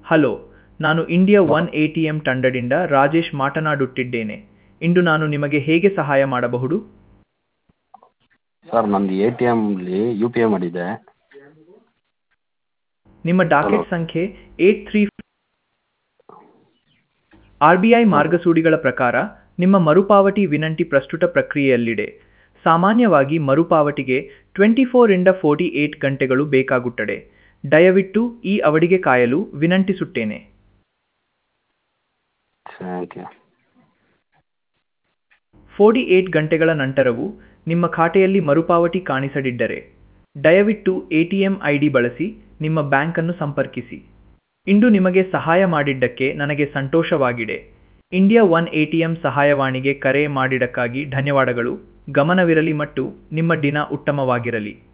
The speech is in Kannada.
ಹಲೋ ನಾನು India one A T M ತಂಡದಿಂದ ರಾಜೇಶ್ ಮಾತನಾಡುತ್ತಿದ್ದೇನೆ ಇಂದು ನಾನು ನಿಮಗೆ ಹೇಗೆ ಸಹಾಯ ಮಾಡಬಹುದು ಸರ್ ನಂದು ಎ ಟಿ ಎಮ್ಲಿ ಯು ಪಿ ಐ ಮಾಡಿದ್ದೆ ನಿಮ್ಮ ಡಾಕೆಟ್ ಸಂಖ್ಯೆ eight three R B I ಮಾರ್ಗಸೂಚಿಗಳ ಪ್ರಕಾರ ನಿಮ್ಮ ಮರುಪಾವತಿ ವಿನಂತಿ ಪ್ರಸ್ತುತ ಪ್ರಕ್ರಿಯೆಯಲ್ಲಿದೆ ಸಾಮಾನ್ಯವಾಗಿ ಮರುಪಾವತಿಗೆ ಟ್ವೆಂಟಿ ಫೋರಿಂದ ಫೋರ್ಟಿ ಏಟ್ ಗಂಟೆಗಳು ಬೇಕಾಗುತ್ತದೆ ದಯವಿಟ್ಟು ಈ ಅವಧಿಗೆ ಕಾಯಲು ವಿನಂತಿಸುತ್ತೇನೆ ಥ್ಯಾಂಕ್ ಯು ಫೋರ್ಟಿ ಏಟ್ ಗಂಟೆಗಳ ನಂತರವೂ ನಿಮ್ಮ ಖಾತೆಯಲ್ಲಿ ಮರುಪಾವತಿ ಕಾಣಿಸದಿದ್ದರೆ ದಯವಿಟ್ಟು A T M I D ಬಳಸಿ ನಿಮ್ಮ ಬ್ಯಾಂಕನ್ನು ಸಂಪರ್ಕಿಸಿ ಇಂದು ನಿಮಗೆ ಸಹಾಯ ಮಾಡಿದ್ದಕ್ಕೆ ನನಗೆ ಸಂತೋಷವಾಗಿದೆ India one A T M ಸಹಾಯವಾಣಿಗೆ ಕರೆ ಮಾಡಿದ್ದಕ್ಕಾಗಿ ಧನ್ಯವಾದಗಳು ಗಮನವಿರಲಿ ಮತ್ತು ನಿಮ್ಮ ದಿನ ಉತ್ತಮವಾಗಿರಲಿ